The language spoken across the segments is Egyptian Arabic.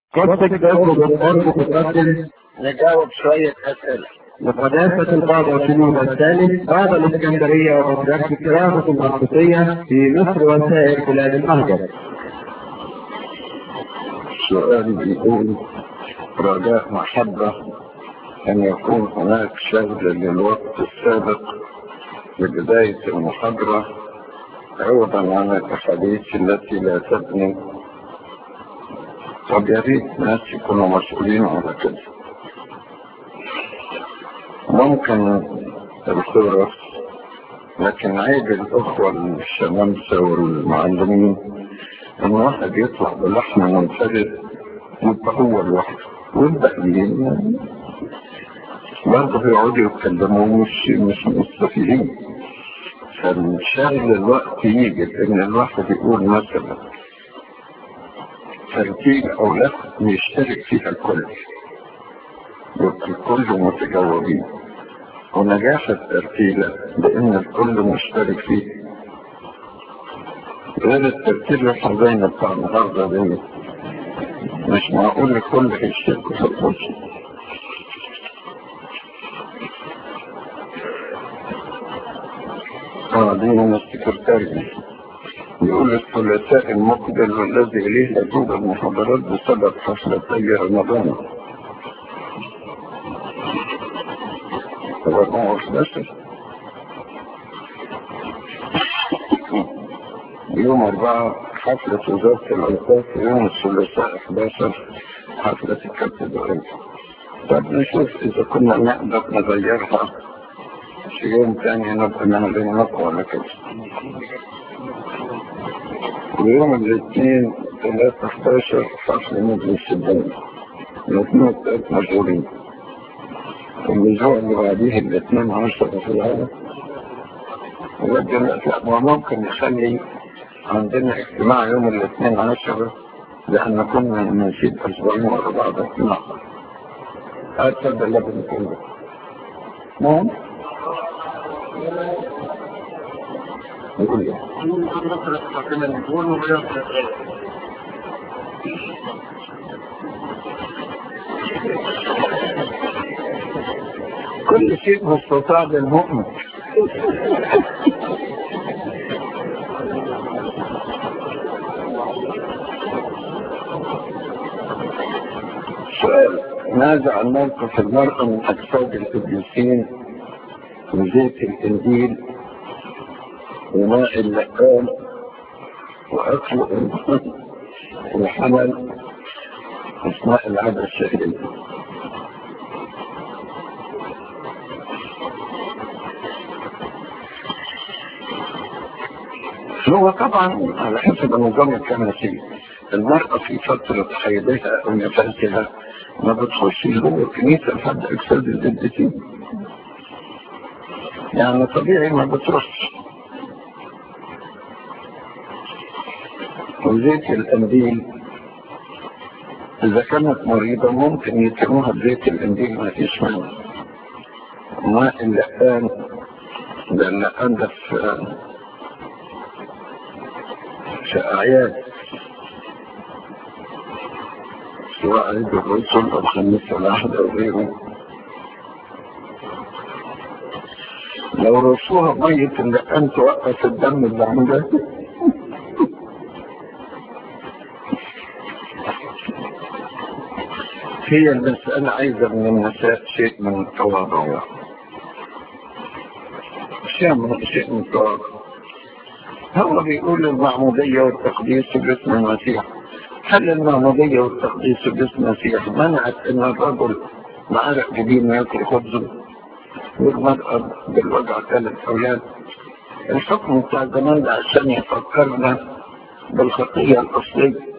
قد تجاوب الأرض تقدم نجاوب شوية أسئلة لقداسة القاضي شنود الثالث بعد الإسكندرية ومدرسة الكرامة المرقسية في مصر وسائر بلاد المهجر. سؤال بيقول رجاء محبة أن يكون هناك شغل للوقت السابق لبداية المحاضرة عوضا عن الأحاديث التي لا تبني طب يا ريت ناس يكونوا مسؤولين على كده ممكن الخبرة لكن عيب الأخوة الشمامسة والمعلمين إن واحد يطلع بلحم منفرد يبقى هو لوحده والباقيين برضه بيقعدوا يتكلموا مش مش مستفيدين فالشغل الوقت يجي إن الواحد يقول مثلا ترتيب أو لا يشترك فيها الكل يبقى الكل متجاوبين ونجاح الترتيلة لأن الكل مشترك فيه غير الترتيب الحزين بتاع النهارده دي مش معقول الكل يشترك في الكل اه دي من السكرتاري يقول الثلاثاء المقبل والذي إليه لا توجد محاضرات بسبب حفلتي رمضان رمضان 11 يوم أربعة حفلة وزارة الأوقاف يوم الثلاثاء 11 حفلة الكابتن طب نشوف إذا كنا نقدر نغيرها في يوم تاني نبقى نعمل نقوى ولا كده ويوم الاثنين 13 حفل مجلس الدولة الاثنين والثلاث مشغولين الأسبوع اللي بعديه الاثنين عشرة في العالم ولكن ممكن نخلي عندنا اجتماع يوم الاثنين عشرة لأن كنا نسيب أسبوعين ورا بعض اجتماع أتصدق لكم كله نعم يقول لي كل شيء مستطاع للمؤمن سؤال ماذا عن موقف المرأة من أجساد القديسين وزيت الإنجيل وماء اللقام وأكل وحمل أثناء العادة الشهرية هو طبعا على حسب النظام الكنسي المرأة في فترة حيضها أو نفسها ما بتخش جوه الكنيسة لحد أجساد القديسين يعني طبيعي ما بتروحش وزيت القنديل إذا كانت مريضة ممكن يتموها بزيت القنديل ما فيش مانع ماء اللقان ده اللقان ده في في أعياد سواء عيد الرسل أو خميس الأحد أو غيره لو رشوها مية اللقان توقف الدم اللي عندها هي المسألة عايزة من النساء شيء من التواضع شيء من شيء من التواضع هو بيقول المعمودية والتقديس باسم المسيح هل المعمودية والتقديس باسم المسيح منعت ان الرجل معرق جبين ياكل خبزه والمرأة بالوجع ثلاث أولاد الحكم بتاع زمان ده عشان يفكرنا بالخطية الأصلية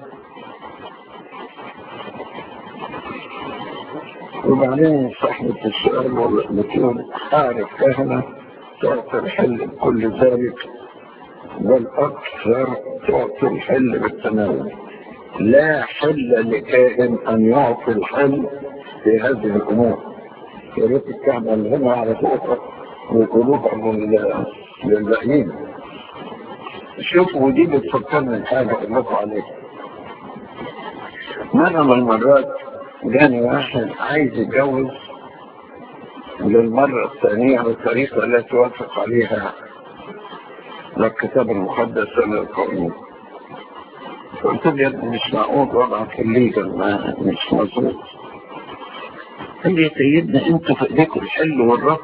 وبعدين صاحبة السؤال بتقول أعرف كهنة تعطي الحل بكل ذلك بل أكثر تعطي الحل بالتناول لا حل لكاهن أن يعطي الحل في هذه الأمور يا ريت الكعبة اللي هنا على فوق ويقولوها للباقيين شوفوا دي بتفكرني الحاجة اللي لكم عليها مرة من المرات جاني واحد عايز يتجوز للمرة الثانية بالطريقة التي توافق عليها لا الكتاب المقدس ولا القانون قلت له يا ابني مش معقول وضعك الليجل ما مش مظبوط قال لي يا سيدنا انتوا في ايديكم الحل والربط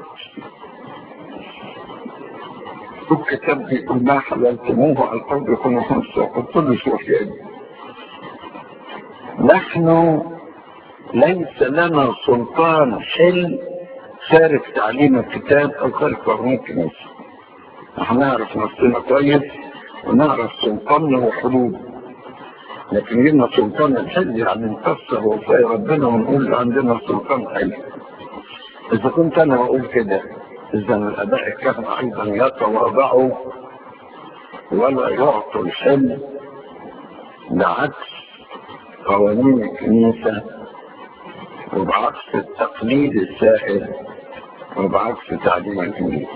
الكتاب بيقول ما حللتموه على الارض يكونوا خمسه قلت له شوف يا ابني نحن ليس لنا سلطان حل خارج تعليم الكتاب او خارج قانون الكنيسه احنا نعرف نفسنا كويس ونعرف سلطاننا وحدوده لكن لنا سلطان الحل يعني نكسر وفاء ربنا ونقول عندنا سلطان حل اذا كنت انا بقول كده اذا الاباء الكهنه ايضا يتواضعوا ولا يعطوا الحل بعكس قوانين الكنيسه وبعكس التقليد السائد وبعكس تعليم الكنيسه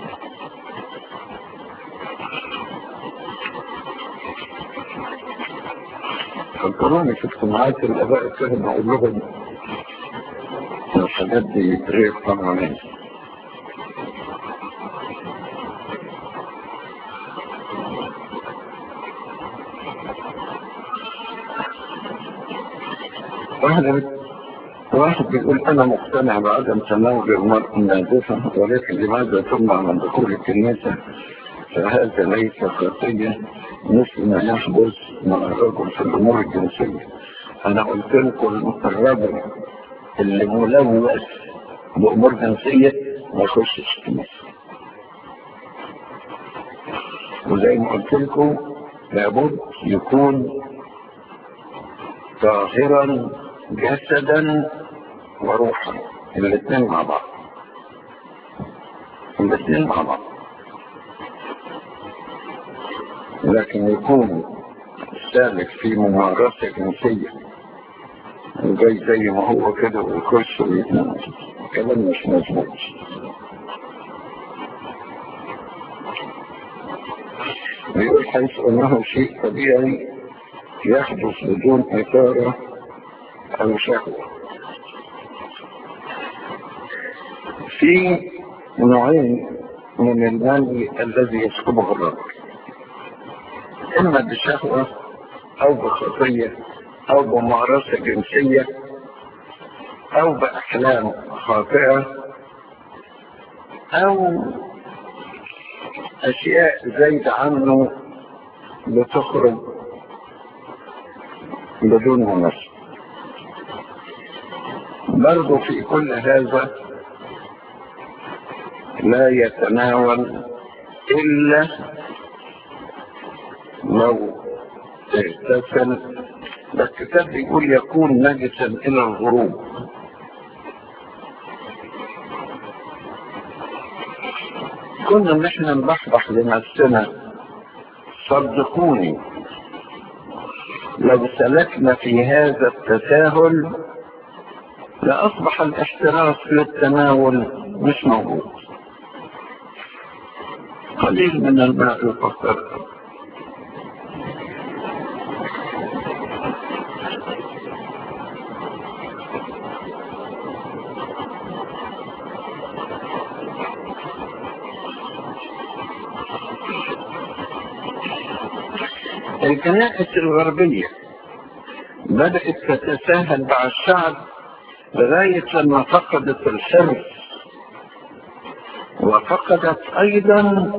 فكروني في اجتماعات الاباء الكهنه اقول لهم الحاجات دي غير قانونيه واحد واحد بيقول انا مقتنع بعدم تناول المرء النازفه ولكن لماذا تمنع من دخول الكنيسه فهذا ليس خطيه مثل ما يحدث مع الرجل في الامور الجنسيه انا قلت لكم الرجل اللي ملوث بامور جنسيه ما يخشش الكنيسه وزي ما قلت لكم لابد يكون طاهرا جسدا وروحا الاثنين مع بعض الاثنين مع بعض لكن يكون سالك في ممارسة جنسية وجاي زي ما هو كده ويخش ويتنام كلام مش مظبوط بيقول حيث انه شيء طبيعي يحدث بدون اثارة او شهوة في نوعين من المال الذي يسكبه الرجل اما بشهوة او بخطية او بممارسة جنسية او باحلام خاطئة او اشياء زايدة عنه بتخرج بدون مناسبة برضو في كل هذا لا يتناول إلا لو اغتسل ده الكتاب بيقول يكون نجسا إلى الغروب كنا ان احنا نبحبح لنفسنا صدقوني لو سلكنا في هذا التساهل لأصبح الاحتراس للتناول مش موجود قليل من الماء يفكر الكنائس الغربية بدأت تتساهل مع الشعب لغاية لما فقدت الحرص وفقدت أيضا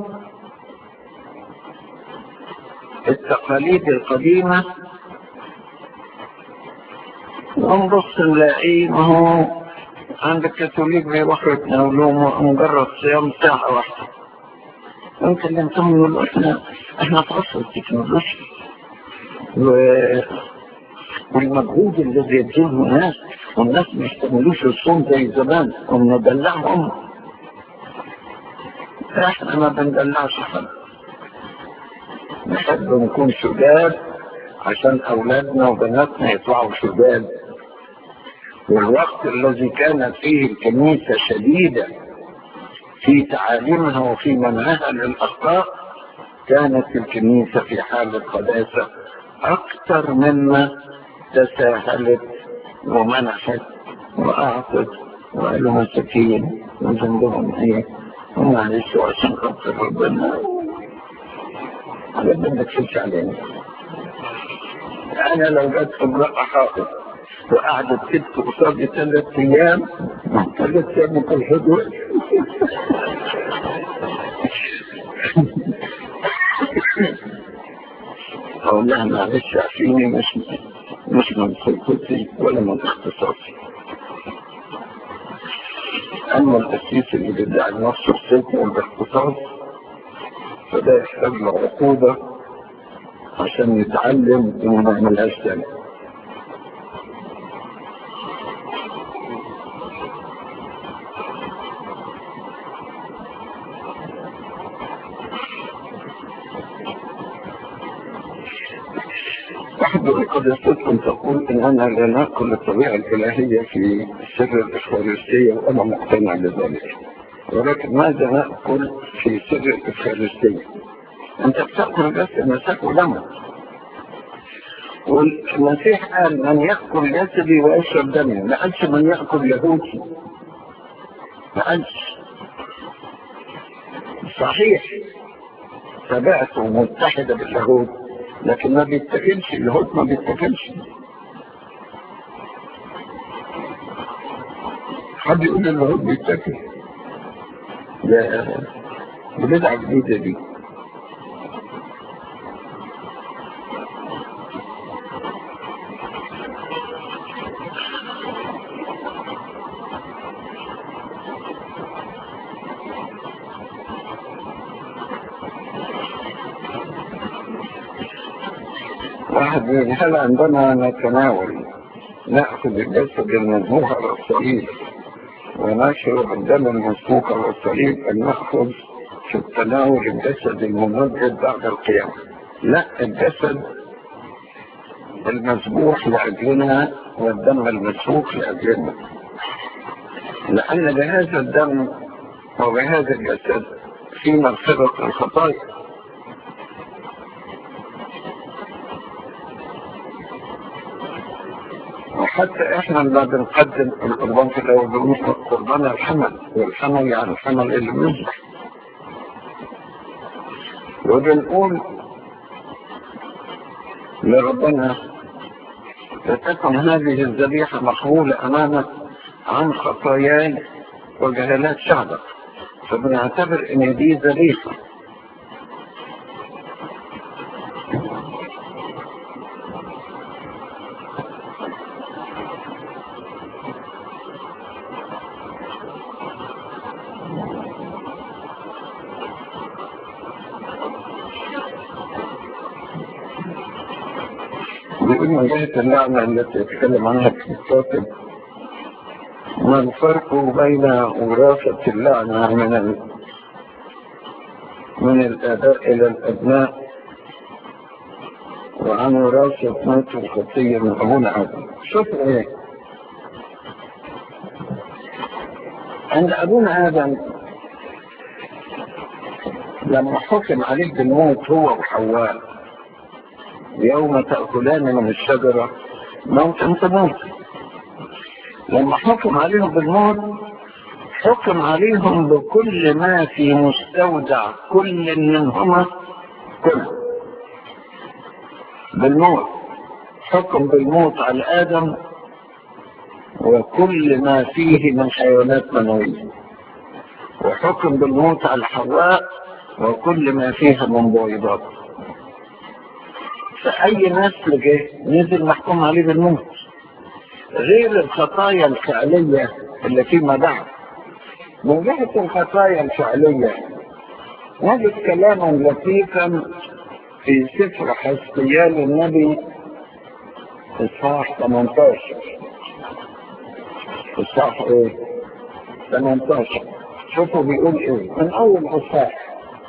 التقاليد القديمة ونبص نلاقيه ما هو عند الكاثوليك بيروحوا يتناولوا مجرد صيام ساعة واحدة يمكن انتم يقولوا احنا احنا في عصر التكنولوجيا و... والمجهود الذي يبذله الناس والناس ما يحتملوش الصوم زي زمان وندلعهم احنا ما بندلعش حد نحب نكون شداد عشان اولادنا وبناتنا يطلعوا شداد والوقت الذي كانت فيه الكنيسة شديدة في تعاليمها وفي منعها للأخطاء كانت الكنيسة في حالة قداسة أكثر مما تساهلت ومنحت وأعطت وقالوا مساكين وذنبهم ايه ومعلش عشان خاطر ربنا ربنا تكفيش علينا انا لو جت امرأة حائط وقعدت تبكي قصادي ثلاث ايام ثلاث ايام في الهدوء اقول لها معلش عشيني مش مش من سلطتي ولا من اختصاصي اما التسييس اللي بيدعي نفسه السلطة والاختصاص فده يحتاج له عقوبة عشان يتعلم وما يعملهاش تاني أحد قدستكم تقول إن أنا لا نأكل الطبيعة الإلهية في سر الإفخارستية وأنا مقتنع بذلك ولكن ماذا نأكل في سر الإفخارستية أنت بتأكل بس مساك ودمك والمسيح قال من يأكل جسدي ويشرب دمي ما قالش من يأكل يهودي ما قالش صحيح تبعته متحدة باليهود لكن ما بيتكلش اليهود ما بيتكلش حد يقول اليهود بيتكل ده بدعة جديدة دي واحد يقول هل عندما نتناول نأخذ الجسد المذبوح على الصليب ونشرب الدم المسفوك على الصليب أن نأخذ في التناول الجسد الممجد بعد القيامة لا الجسد المذبوح لأجلنا والدم المسفوك لأجلنا لأن بهذا الدم وبهذا الجسد في مغفرة الخطايا وحتى احنا لما بنقدم القربان في الاول بنقول قربان الحمل والحمل يعني الحمل اللي بيذبح وبنقول لربنا لتكن هذه الذبيحة مقبولة أمامك عن خطاياي وجهالات شعبك فبنعتبر ان دي ذبيحة بيقول من جهة اللعنة التي يتكلم عنها الكتاب ما الفرق بين وراثة اللعنة من ال... من الآباء إلى الأبناء وعن وراثة موت الخطية من أبونا آدم شوف إيه عند أبونا آدم لما حكم عليه بالموت هو وحواء يوم تأكلان من الشجرة موتا تموت لما حكم عليهم بالموت حكم عليهم بكل ما في مستودع كل منهما كل بالموت حكم بالموت على آدم وكل ما فيه من حيوانات منوية وحكم بالموت على حواء وكل ما فيها من بويضات فأي نسل جه نزل محكوم عليه بالموت غير الخطايا الفعلية اللي فيما بعد من جهة الخطايا الفعلية نجد كلاما لطيفا في سفر حسقيال النبي اصحاح 18 اصحاح ايه 18 شوفوا بيقول ايه من اول اصحاح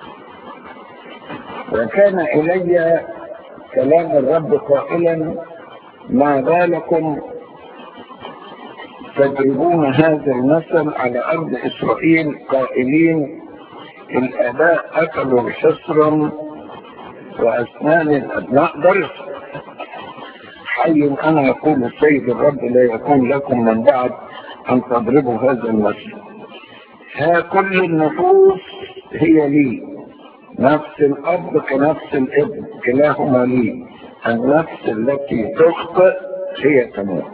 وكان الي كلام الرب قائلا ما بالكم تجربون هذا المثل على أرض إسرائيل قائلين الآباء أكلوا حصرا وأسنان الأبناء ضرس حي أنا يقول السيد الرب لا يكون لكم من بعد أن تضربوا هذا المثل ها كل النفوس هي لي نفس الأب كنفس الابن كلاهما لي النفس التي تخطئ هي تموت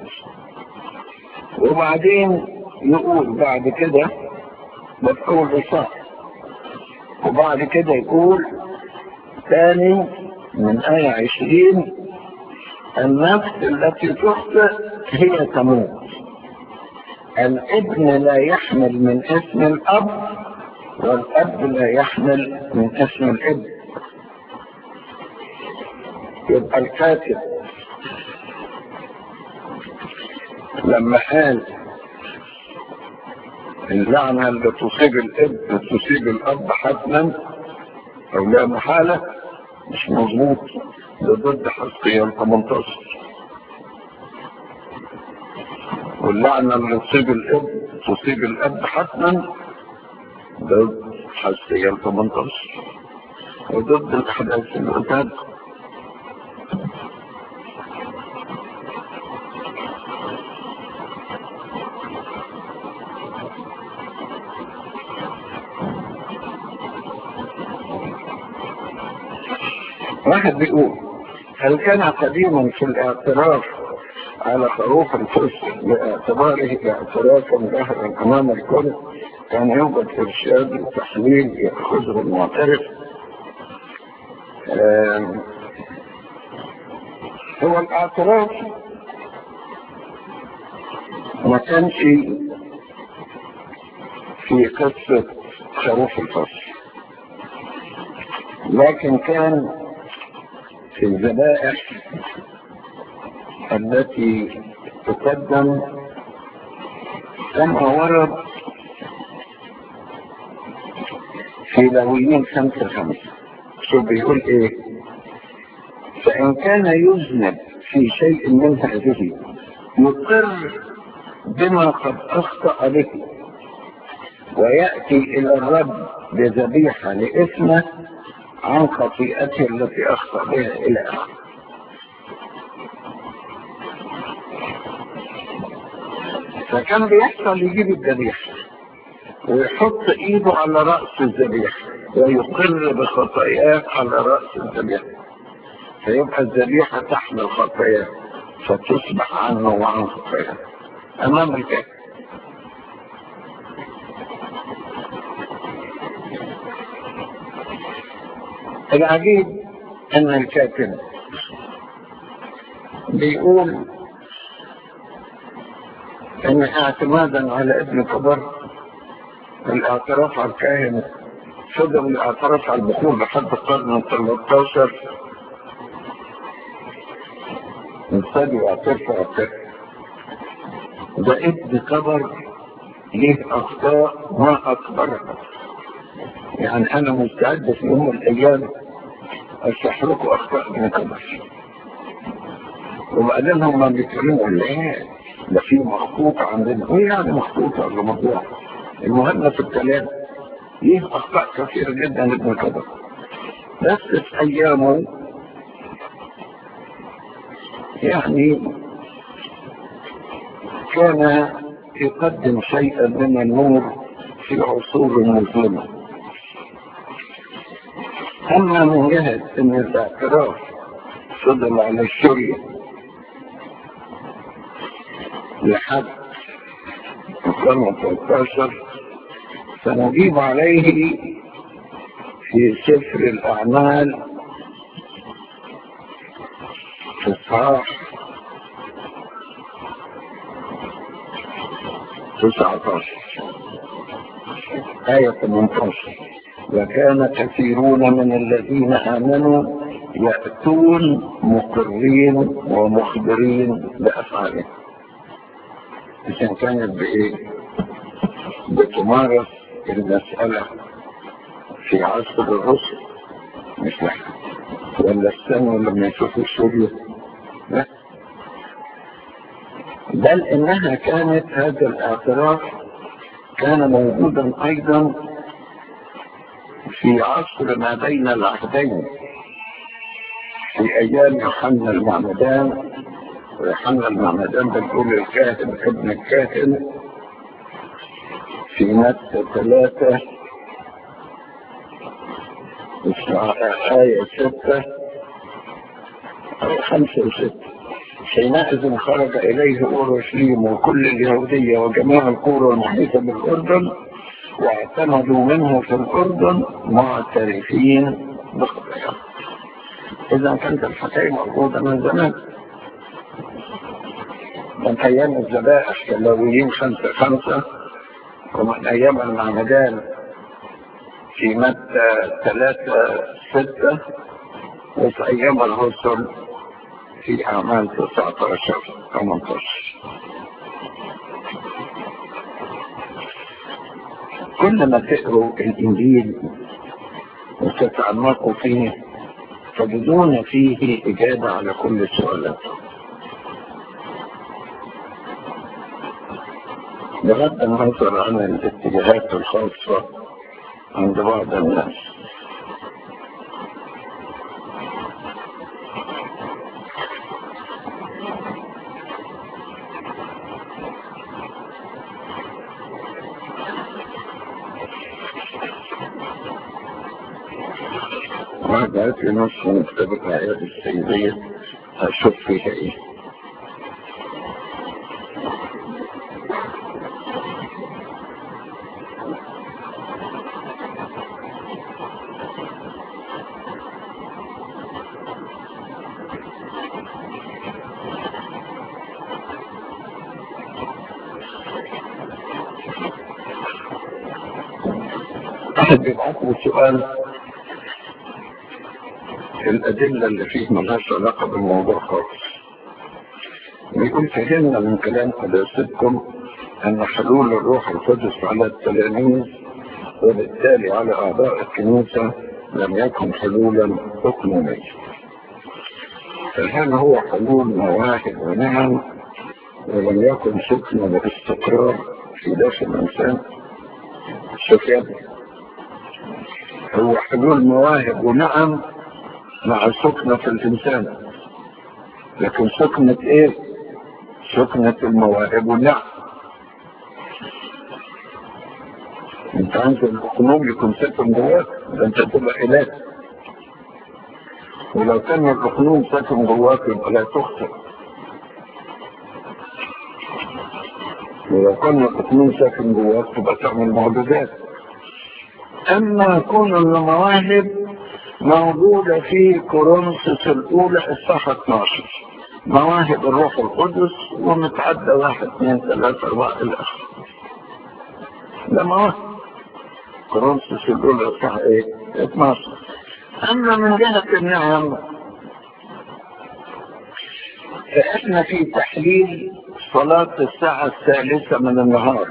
وبعدين يقول بعد كده بتقول صح وبعد كده يقول ثاني من آية عشرين النفس التي تخطئ هي تموت الابن لا يحمل من اسم الأب والأب لا يحمل من اسم الابن يبقى الكاتب لما قال اللعنة اللي تصيب الابن تصيب الأب حتما أو لا محالة مش مظبوط ده ضد حسقية 18 واللعنة اللي تصيب الابن تصيب الأب حتما ضد حسقية 18 وضد الأحداث اللي قلتها واحد بيقول هل كان قديما في الاعتراف على خروف الفسق باعتباره اعترافا ظاهرا امام الكل كان يوجد ارشاد وتحليل ياخذه المعترف هو الاعتراف ما كانش في قصة خروف الفصل لكن كان في الذبائح التي تقدم كما ورد في لويين خمسة خمسة شو بيقول ايه فإن كان يذنب في شيء من هذه يقر بما قد أخطأ به ويأتي إلى الرب بذبيحة لإثمه عن خطيئته التي أخطأ بها إلى آخره فكان بيحصل يجيب الذبيحة ويحط ايده على رأس الذبيحة ويقر بخطاياه على رأس الذبيحة فيبقى الذبيحة تحمل خطاياه فتصبح عنه وعن خطاياه أمام الكافر العجيب ان الكاتب بيقول ان اعتمادا على ابن كبر الاعتراف على الكاهن فضل الاعتراف على البخور لحد القرن ال 13 ابتدوا يعترفوا اعتراف ده ابن كبر ليه اخطاء ما اكبرها يعني انا مستعد في يوم من الايام اشرح لكم اخطاء ابن كبر وبعدين هم بيتكلموا لا ده في مخطوطة عندنا ايه يعني مخطوطة ولا مطبوعة المهم في الكلام ليه اخطاء كثيرة جدا ابن كبر بس في ايامه يعني كان يقدم شيئا من النور في عصور مظلمه أما من جهة أن الاعتراف فضل على الشرية لحد القرن 13 سنجيب عليه في سفر الأعمال في الصحاح 19 آية 18 وكان كثيرون من الذين آمنوا يأتون مقرين ومخبرين بأفعالهم إذا كانت بإيه؟ بتمارس المسألة في عصر الرسل مش نحن ولا استنوا لما يشوفوا سوريا لا بل إنها كانت هذا الاعتراف كان موجودا أيضا في عصر ما بين العهدين في ايام يوحنا المعمدان ويوحنا المعمدان بنقول الكاهن ابن الكاهن في متى ثلاثة آية ستة أو خمسة وستة حينئذ خرج إليه أورشليم وكل اليهودية وجميع القرى المحيطة بالأردن واعتمدوا منه في الأردن معترفين بخطاياهم إذا كانت الحكاية موجودة من زمان من أيام الذبائح كاللاويين خمسة خمسة ومن أيام المعمدان في متى ثلاثة ستة وفي أيام الرسل في أعمال 19 18 كل ما تقروا الإنجيل وتتعمقوا فيه تجدون فيه إجابة على كل السؤالات بغض النظر عن الاتجاهات الخاصة عند بعض الناس واحد قالت لي نص مكتبة عيادة السيدية هشوف فيها ايه أحد بيبعت لي سؤال الأدلة اللي فيه ملهاش علاقة بالموضوع خالص بيقول فهمنا من كلام قداستكم أن حلول الروح القدس على التلاميذ وبالتالي على أعضاء الكنيسة لم يكن حلولا حكميا فهل هو حلول مواهب ونعم ولم يكن سكن واستقرار في داخل الإنسان شوف يا ابني هو حلول مواهب ونعم مع سكنة في الإنسان لكن سكنة إيه؟ سكنة المواهب والنعم انت عايز القلوب يكون ساكن جواك ده انت تبقى إله ولو كان القلوب ساكن جواك يبقى لا تخطئ ولو كان القلوب ساكن جواك تبقى تعمل معجزات أما كون المواهب موجودة في كورنثوس الأولى الصفحة 12 مواهب الروح القدس ومتعدى واحد اثنين ثلاثة أربعة إلى آخره ده مواهب كورنثوس الأولى الصفحة إيه 12 أما من جهة النعم فإحنا في تحليل صلاة الساعة الثالثة من النهار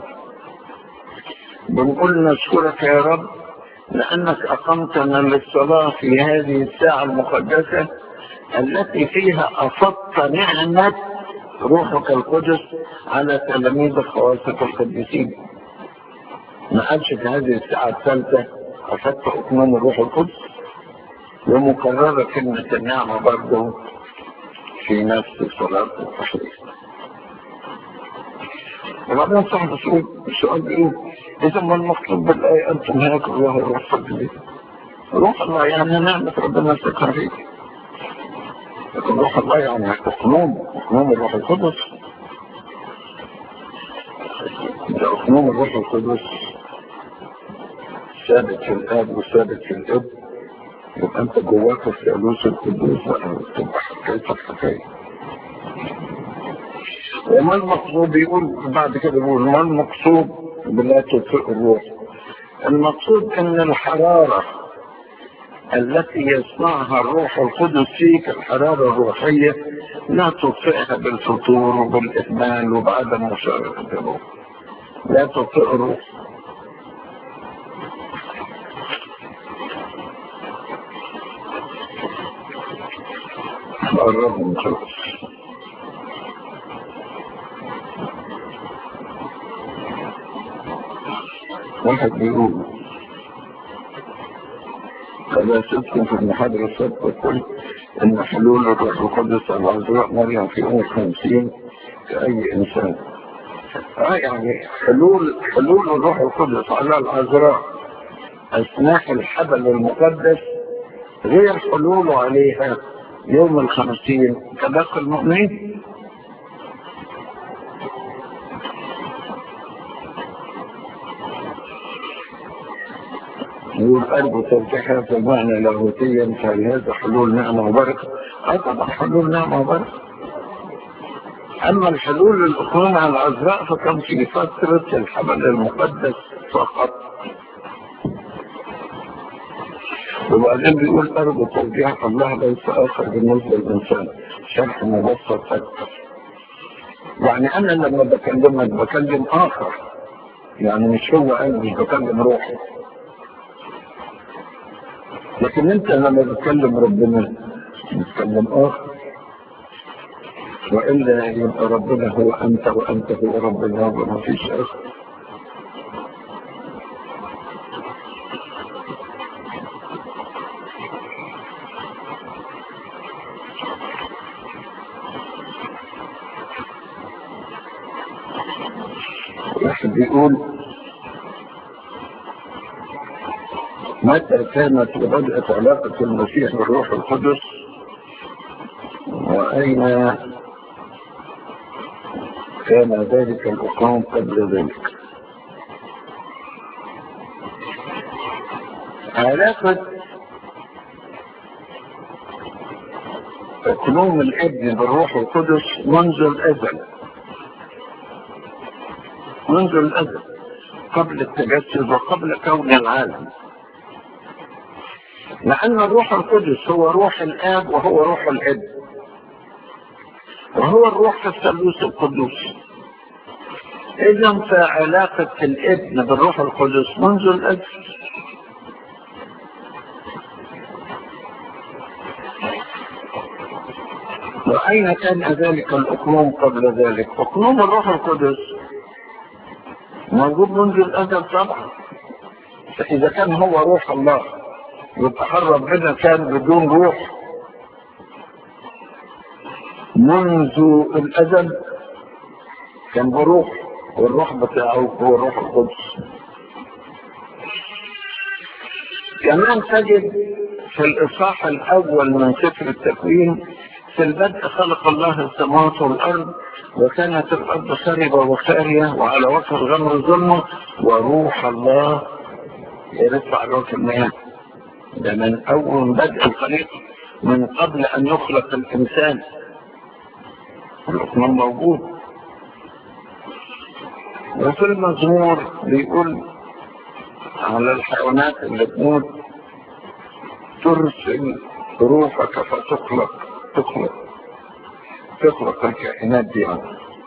بنقول نشكرك يا رب لأنك أقمتنا للصلاة في هذه الساعة المقدسة التي فيها أفضت نعمة روحك القدس على تلاميذ خواسك القديسين ما قالش في هذه الساعة الثالثة أفضت أكمام الروح القدس ومكررة كلمة النعمة برضه في نفس صلاة التحرير وبعدين صاحب السؤال السؤال بيقول إذا ما المطلوب بالآية أنتم هناك الله الروح فضلي روح الله يعني نعمة ربنا سكر فيك لكن روح الله يعني أقنوم أقنوم الروح القدس ده أقنوم الروح القدس ثابت في الآب وثابت في الإب يبقى أنت جواك الثالوث القدوس بقى تبقى حكايتك حكاية وما المقصود بيقول بعد كده بيقول ما المقصود بلا تطفئ الروح المقصود ان الحرارة التي يصنعها الروح القدس فيك الحرارة الروحية لا تطفئها بالفطور وبالإهمال وبعدم مشاركة الروح لا تطفئ الروح قربهم خلاص واحد بيقول فلا تسكن في المحاضرة السابقة قلت ان حلول الروح القدس على العذراء مريم في يوم الخمسين كأي انسان اه يعني حلول حلول الروح القدس على العذراء اثناء الحبل المقدس غير حلوله عليها يوم الخمسين كباقي المؤمنين يقول قلبه ترجيحها في المعنى لاهوتيا فهل هذا حلول نعمة وبركة؟ اه طبعا حلول نعمة وبركة أما الحلول الأخرى على العذراء فكان في فترة الحبل المقدس فقط وبعدين بيقول أرجو ترجيح الله ليس آخر بالنسبة للإنسان شرح مبسط أكثر يعني أنا لما بكلمك بكلم آخر يعني مش هو أنا مش بكلم روحي لكن أنت لما بتكلم ربنا بتكلم آخر وإلا يبقى ربنا هو أنت وأنت هو ربنا وما فيش آخر واحد بيقول متى كانت بدأت علاقة المسيح بالروح القدس وأين كان ذلك الإقام قبل ذلك علاقة اقنوم الابن بالروح القدس منذ الأزل منذ الأزل قبل التجسد وقبل كون العالم لأن الروح القدس هو روح الآب وهو روح الابن وهو الروح الثالوث القدوس إذا فعلاقة الابن بالروح القدس منذ الأزل وأين كان ذلك الأقنوم قبل ذلك؟ أقنوم الروح القدس موجود منذ الأزل طبعا فإذا كان هو روح الله يبقى حرم ربنا كان بدون روح منذ الأزل كان بروح والروح بتاعه هو الروح القدس كمان تجد في الإصحاح الأول من سفر التكوين في البدء خلق الله السماوات والأرض وكانت الأرض خربة وخارية وعلى وجه الغمر ظلمة وروح الله يرفع روح المياه ده من أول بدء الخليقة من قبل أن يخلق الإنسان الإطمئنان موجود وفي المزمور بيقول على الحيوانات اللي تموت ترسل روحك فتخلق تخلق تخلق الكائنات دي يعني.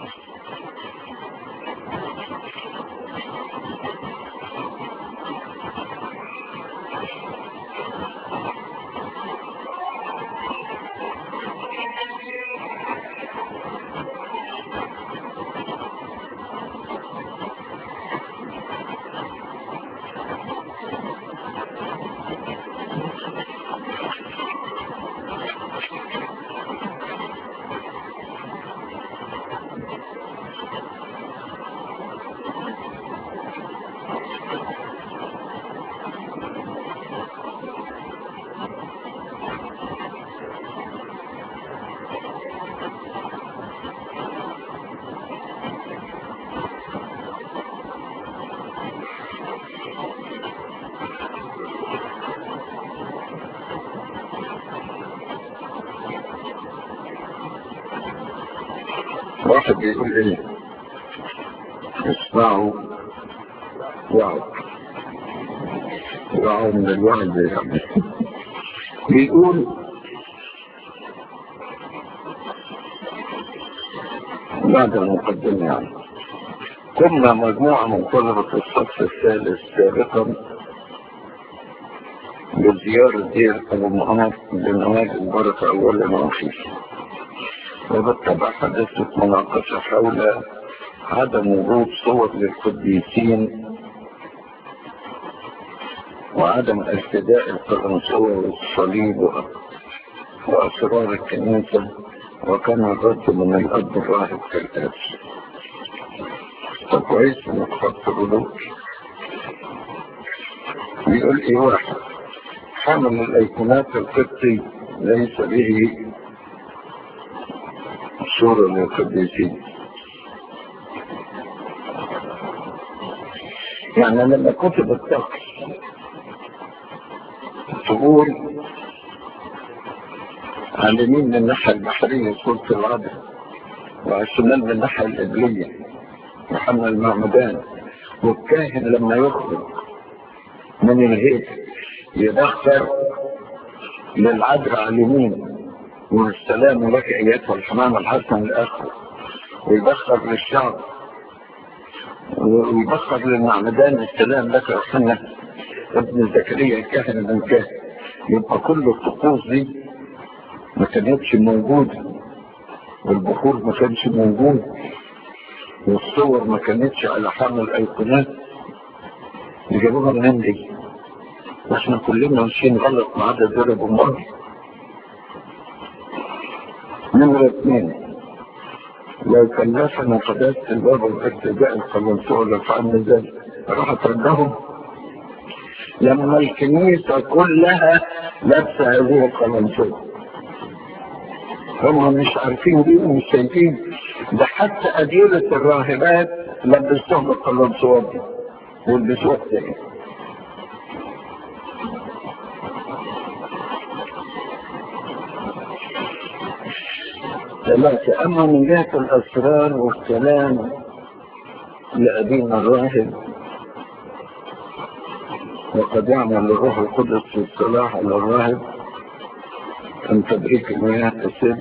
واحد بيقول ايه اسمعوا واو واو من الوعد يعني بيقول بعد المقدمة يعني كنا مجموعة من طلبة الصف الثالث سابقا بزيارة دير أبو مؤمر بنواد البركة أولا وأخيرا وبالطبع حدثت مناقشة حول عدم وجود صور للقديسين وعدم ارتداء القرنسوة والصليب وأسرار الكنيسة وكان الرد من الأب الراهب كالآتي فكويس انك خدت ردود يقول ايه واحد حمل الايقونات القبطي ليس به صورة للقديسين يعني لما كتب الطقس تقول على اليمين من الناحية البحرية صورة العدل وعلى الشمال من الناحية القبلية محمد المعمدان والكاهن لما يخرج من الهيك يدخل للعذراء على اليمين والسلام لك ايتها الحمام الحسن الاخر ويدخل للشعب ويدخل للمعمدان السلام لك يا حنا ابن زكريا كاهن من كاهن يبقى كل الطقوس دي ما كانتش موجوده والبخور ما كانش موجود والصور ما كانتش على حمل الايقونات جابوها منين دي واحنا كلنا ماشيين غلط ما عدا ضرب امال نمرة اثنين لو كلفنا قداسة الباب الارتجاء القلنسوة لفعلنا ذلك راح تردهم لما الكنيسة كلها لابسة هذه القلنسوة هم مش عارفين دي ومش شايفين ده حتى أديرة الراهبات لبسوهم القلنسوات دي والبسوها تاني ثلاثة أما من جهة الأسرار والكلام لأبينا الراهب وقد يعمل الروح القدس في الصلاح على الراهب أن تدريك المياه السر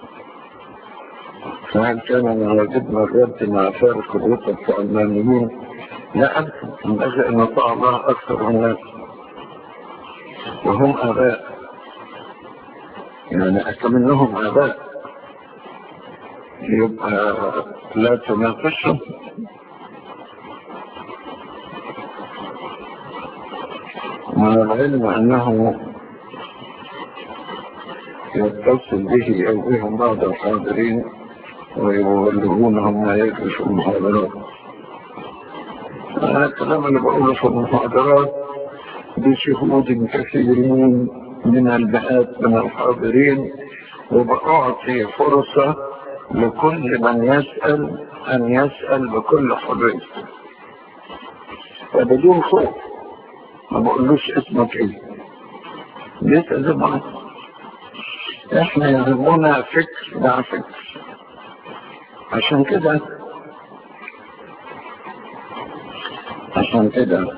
فهل كان من واجبنا الرد مع فارق الوسط الألمانيين؟ لا أبدا من أجل أن نطاع الله أكثر الناس وهم آباء يعني أكملهم آباء يبقى لا تناقشهم مع العلم أنه يتصل به أو بهم بعض الحاضرين ويبلغونهم ما يجري في المحاضرات أنا الكلام اللي بقوله في المحاضرات بشهود كثيرين من المئات من الحاضرين وبأعطي فرصة لكل من يسأل أن يسأل بكل حرية وبدون خوف ما بقولوش اسمك ايه بيسأل زي ما احنا يهمنا فكر مع فكر عشان كده عشان كده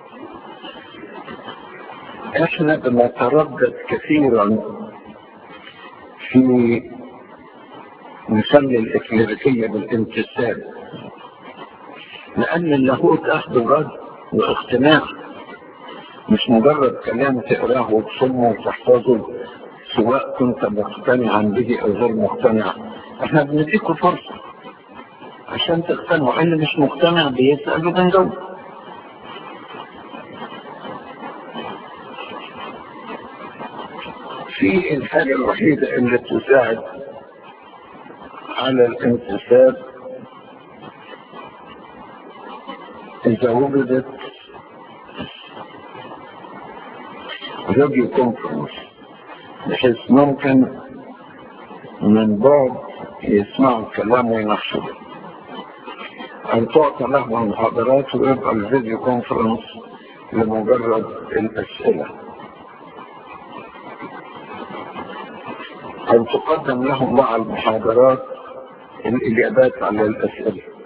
احنا بنتردد كثيرا في نسمي الإكليريكية بالامتثال لأن اللاهوت أخذ رد واقتناع مش مجرد كلام تقراه وتصمه وتحفظه سواء كنت مقتنعا به أو غير مقتنع احنا بنديكوا فرصة عشان تقتنعوا اللي مش مقتنع بيسأل وبنجاوب في الحاجة الوحيدة اللي تساعد على الانتساب إذا وجدت فيديو كونفرنس بحيث ممكن من بعد يسمعوا الكلام ويناقشوا أن تعطى لهم محاضرات ويبقى الفيديو كونفرنس لمجرد الأسئلة أو تقدم لهم مع المحاضرات الإجابات على الأسئلة